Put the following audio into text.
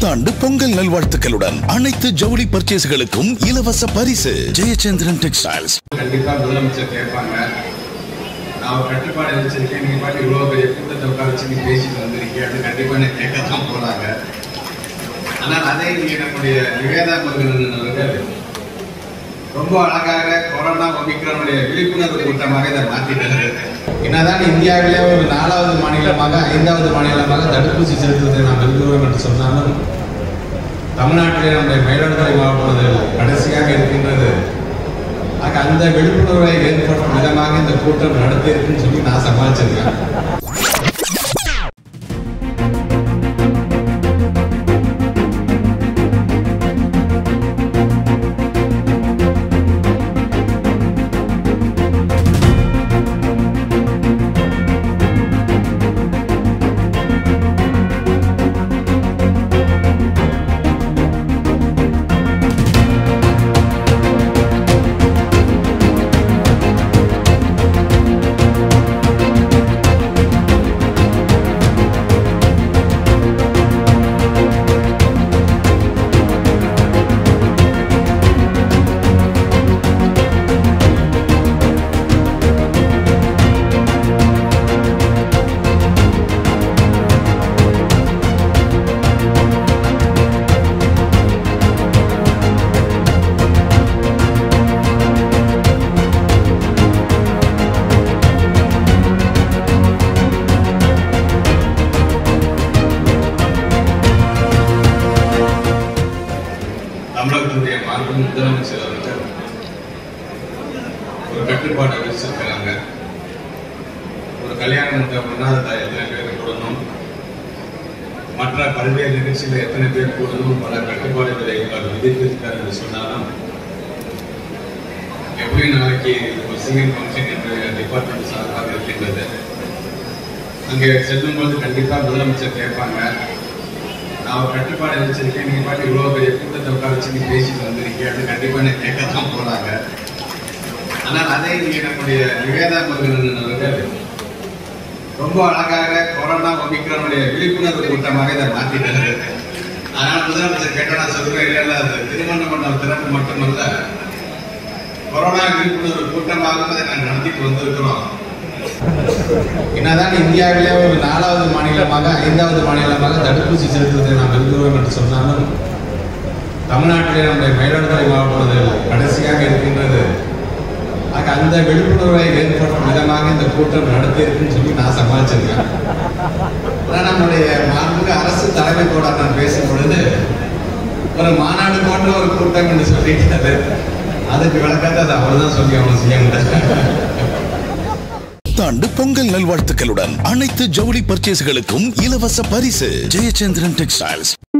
புத்தாண்டு பொங்கல் நல்வாழ்த்துக்களுடன் அனைத்து ஜவுளி பர்ச்சேஸ்களுக்கும் இலவச பரிசு ஜெயச்சந்திரன் டெக்ஸ்டைல்ஸ் கண்டிப்பா முதலமைச்சர் கேட்பாங்க நான் ஒரு கட்டுப்பாடு வச்சிருக்கேன் நீங்க பாட்டு இவ்வளவு பெரிய கூட்டத்தை உட்கார வச்சு நீ பேசிட்டு வந்திருக்கீங்க அது கண்டிப்பா என்ன கேட்கத்தான் போறாங்க ஆனால் அதை இங்கே நம்முடைய நிவேதா முருகன் அவர்கள் ரொம்ப அழகாக கொரோனா ஒமிக்ரானுடைய விழிப்புணர்வு கூட்டமாக இதை மாற்றிட்டாரு என்னதான் இந்தியாவிலே ஒரு நாலாவது மாநிலமாக ஐந்தாவது மாநிலமாக தடுப்பூசி செலுத்துவதை நாம் விரும்புகிறோம் என்று சொன்னாலும் தமிழ்நாட்டிலே நம்முடைய மயிலாடுதுறை மாவட்டத்தில் கடைசியாக இருக்கின்றது ஆக அந்த விழிப்புணர்வை ஏற்படுத்தும் விதமாக இந்த கூட்டம் நடத்தியிருக்குன்னு சொல்லி நான் சமாளிச்சிருக்கேன் தமிழகத்தினுடைய மாண்பு முதலமைச்சர் அவர்கள் ஒரு கட்டுப்பாட்டை வச்சிருக்கிறாங்க ஒரு கல்யாணம் மண்டபம்னா அதில் எத்தனை பேர் கூடணும் மற்ற பல்வேறு நிகழ்ச்சியில் எத்தனை பேர் கூடணும் பல கட்டுப்பாடுகளை அவர் விதித்திருக்கார் என்று சொன்னாலும் எப்படி நாளைக்கு ஒரு சிங்கிள் ஃபங்க்ஷன் என்று டிபார்ட்மெண்ட் சார்பாக இருக்கின்றது அங்கே செல்லும்போது கண்டிப்பா முதலமைச்சர் கேட்பாங்க நான் ஒரு கட்டுப்பாடு வச்சிருக்கேன் நீங்க பாட்டு இவ்வளவு பெரிய கூட்டத்தை உட்கார வச்சு நீ பேசிட்டு வந்திருக்கீங்க அது கண்டிப்பா என்ன கேட்கத்தான் போறாங்க ஆனால் அதை இங்கே நம்முடைய நிவேதா முருகன் அவர்கள் ரொம்ப அழகாக கொரோனா ஒமிக்ரானுடைய விழிப்புணர்வு கூட்டமாக இதை மாற்றிட்டாரு அதனால் முதலமைச்சர் கேட்ட நான் சொல்றேன் இல்ல இல்ல அது திருமண மண்டபம் திறப்பு மட்டுமல்ல கொரோனா விழிப்புணர்வு கூட்டமாக அதை நாங்கள் நடத்திட்டு வந்திருக்கிறோம் என்னதான் இந்தியாவிலே ஒரு நாலாவது மாநிலமாக ஐந்தாவது மாநிலமாக தடுப்பூசி செலுத்துவதை நாம் விரும்புகிறோம் என்று சொன்னாலும் தமிழ்நாட்டிலே நம்முடைய மயிலாடுதுறை மாவட்டத்தில் கடைசியாக இருக்கின்றது ஆக அந்த விழிப்புணர்வை ஏற்படுத்தும் விதமாக இந்த கூட்டம் நடத்தியிருக்குன்னு சொல்லி நான் சமாளிச்சிருக்கேன் ஆனால் நம்முடைய மாண்புமிகு அரசு தலைமை கூட நான் பேசும் பொழுது ஒரு மாநாடு போன்ற ஒரு கூட்டம் என்று சொல்லிட்டாரு அதுக்கு விளக்கத்தை அது அவர் தான் சொல்லி அவனை செய்ய முடியாது புத்தாண்டு பொங்கல் நல்வாழ்த்துக்களுடன் அனைத்து ஜவுளி பர்ச்சேஸ்களுக்கும் இலவச பரிசு ஜெயச்சந்திரன் டெக்ஸ்டைல்ஸ்